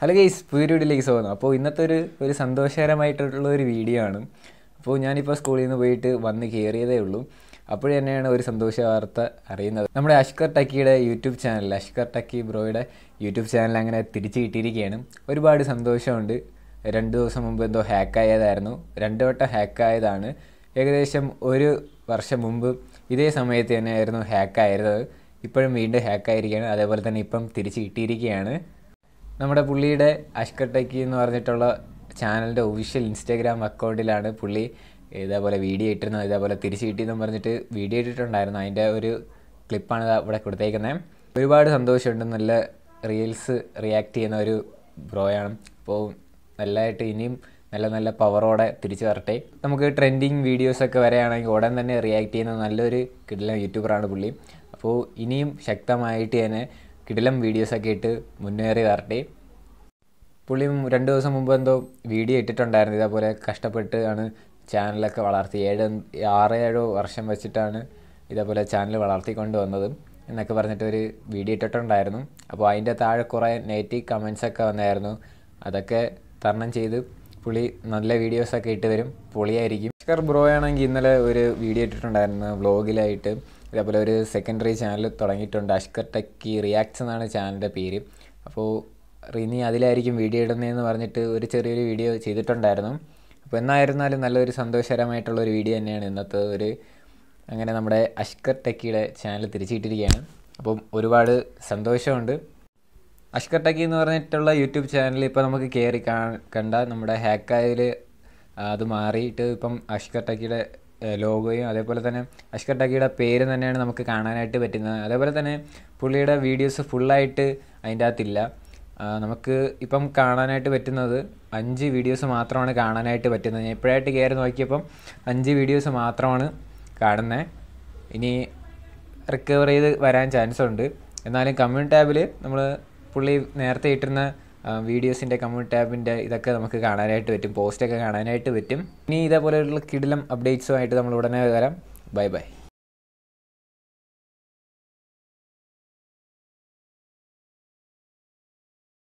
hello guys പുതിയ വീഡിയോയിലേക്ക് സ്വാഗതം അപ്പോൾ ഇന്നത്തെ ഒരു ഒരു സന്തോഷകരമായിട്ടുള്ള ഒരു വീഡിയോ ആണ് അപ്പോൾ ഞാനിപ്പോൾ സ്കൂളിൽ നിന്ന് പോയിട്ട് വന്ന് കയറിയതേ ഉള്ളൂ അപ്പോഴേ തന്നെയാണ് ഒരു സന്തോഷ വാർത്ത അറിയുന്നത് നമ്മുടെ അഷ്കർ ടക്കിയുടെ യൂട്യൂബ് ചാനൽ അഷ്കർ ടക്കി ബ്രോയുടെ യൂട്യൂബ് ചാനൽ അങ്ങനെ തിരിച്ചു കിട്ടിയിരിക്കുകയാണ് ഒരുപാട് സന്തോഷമുണ്ട് രണ്ട് ദിവസം മുമ്പ് എന്തോ ഹാക്കായതായിരുന്നു രണ്ട് വട്ടം ഹാക്കായതാണ് ഏകദേശം ഒരു വർഷം മുമ്പ് ഇതേ സമയത്ത് തന്നെയായിരുന്നു ഹാക്കായിരുന്നത് ഇപ്പോഴും വീണ്ടും ഹാക്കായിരിക്കുകയാണ് അതേപോലെ തന്നെ ഇപ്പം തിരിച്ച് കിട്ടിയിരിക്കുകയാണ് നമ്മുടെ പുള്ളിയുടെ അഷ്കർ ടെക്കി എന്ന് പറഞ്ഞിട്ടുള്ള ചാനലിൻ്റെ ഒഫീഷ്യൽ ഇൻസ്റ്റാഗ്രാം അക്കൗണ്ടിലാണ് പുള്ളി ഇതേപോലെ വീഡിയോ ഇട്ടിരുന്നത് ഇതേപോലെ തിരിച്ച് കിട്ടിയെന്നും പറഞ്ഞിട്ട് വീഡിയോ ഇട്ടിട്ടുണ്ടായിരുന്നു അതിൻ്റെ ഒരു ക്ലിപ്പാണ് ദാ ഇവിടെ കൊടുത്തേക്കുന്നത് ഒരുപാട് സന്തോഷമുണ്ട് നല്ല റീൽസ് റിയാക്ട് ചെയ്യുന്ന ഒരു ബ്രോയാണ് അപ്പോൾ നല്ലതായിട്ട് ഇനിയും നല്ല നല്ല പവറോടെ തിരിച്ചു വരട്ടെ നമുക്ക് ട്രെൻഡിങ് വീഡിയോസൊക്കെ വരെയാണെങ്കിൽ ഉടൻ തന്നെ റിയാക്ട് ചെയ്യുന്ന നല്ലൊരു കിടിലം യൂട്യൂബറാണ് പുള്ളി അപ്പോൾ ഇനിയും ശക്തമായിട്ട് തന്നെ കിടിലം വീഡിയോസൊക്കെ ഇട്ട് മുന്നേറി വരട്ടെ പുള്ളി രണ്ട് ദിവസം മുമ്പ് എന്തോ വീഡിയോ ഇട്ടിട്ടുണ്ടായിരുന്നു ഇതേപോലെ കഷ്ടപ്പെട്ട് ആണ് ചാനലൊക്കെ വളർത്തി ഏഴ് ആറ് ഏഴോ വർഷം വെച്ചിട്ടാണ് ഇതേപോലെ ചാനൽ വളർത്തിക്കൊണ്ട് വന്നത് എന്നൊക്കെ പറഞ്ഞിട്ട് ഒരു വീഡിയോ ഇട്ടിട്ടുണ്ടായിരുന്നു അപ്പോൾ അതിൻ്റെ താഴെ കുറേ നെഗറ്റീവ് കമൻസ് ഒക്കെ വന്നായിരുന്നു അതൊക്കെ തരണം ചെയ്ത് പുള്ളി നല്ല വീഡിയോസൊക്കെ ഇട്ട് വരും പൊളിയായിരിക്കും അഷ്കർ ബ്രോ ആണെങ്കിൽ ഇന്നലെ ഒരു വീഡിയോ ഇട്ടിട്ടുണ്ടായിരുന്നു വ്ളോഗിലായിട്ട് ഇതേപോലെ ഒരു സെക്കൻഡറി ചാനൽ തുടങ്ങിയിട്ടുണ്ട് അഷ്കർ ടെക്കി റിയാക്ട്സ് എന്നാണ് ചാനലിൻ്റെ പേര് അപ്പോൾ ഇനി അതിലായിരിക്കും വീഡിയോ ഇടുന്നതെന്ന് പറഞ്ഞിട്ട് ഒരു ചെറിയൊരു വീഡിയോ ചെയ്തിട്ടുണ്ടായിരുന്നു അപ്പോൾ എന്നായിരുന്നാലും നല്ലൊരു സന്തോഷകരമായിട്ടുള്ള ഒരു വീഡിയോ തന്നെയാണ് ഇന്നത്തെ ഒരു അങ്ങനെ നമ്മുടെ അഷ്കർ ടെക്കിയുടെ ചാനൽ തിരിച്ചിട്ടിരിക്കുകയാണ് അപ്പം ഒരുപാട് സന്തോഷമുണ്ട് അഷ്കർ ടെക്കി എന്ന് പറഞ്ഞിട്ടുള്ള യൂട്യൂബ് ചാനൽ ഇപ്പോൾ നമുക്ക് കയറി കാ കണ്ട നമ്മുടെ ഹാക്കായിൽ അത് മാറിയിട്ട് ഇപ്പം അഷ്കർ ടെക്കിയുടെ ലോഗോയും അതേപോലെ തന്നെ അഷ്കർ ടെക്കിയുടെ പേര് തന്നെയാണ് നമുക്ക് കാണാനായിട്ട് പറ്റുന്നത് അതേപോലെ തന്നെ പുള്ളിയുടെ വീഡിയോസ് ഫുള്ളായിട്ട് അതിൻ്റെ അകത്തില്ല നമുക്ക് ഇപ്പം കാണാനായിട്ട് പറ്റുന്നത് അഞ്ച് വീഡിയോസ് മാത്രമാണ് കാണാനായിട്ട് പറ്റുന്നത് ഞാൻ ഇപ്പോഴായിട്ട് കയറി നോക്കിയപ്പം അഞ്ച് വീഡിയോസ് മാത്രമാണ് കാണുന്നത് ഇനി റിക്കവർ ചെയ്ത് വരാൻ ചാൻസ് ഉണ്ട് എന്നാലും കമ്മ്യൂണിറ്റി ടാബിൽ നമ്മൾ പുള്ളി നേരത്തെ ഇട്ടിരുന്ന വീഡിയോസിൻ്റെ കമ്മ്യൂണിറ്റി ടാബിൻ്റെ ഇതൊക്കെ നമുക്ക് കാണാനായിട്ട് പറ്റും പോസ്റ്റൊക്കെ കാണാനായിട്ട് പറ്റും ഇനി ഇതേപോലെയുള്ള കിടിലം അപ്ഡേറ്റ്സുമായിട്ട് നമ്മൾ ഉടനെ വരാം ബൈ ബൈ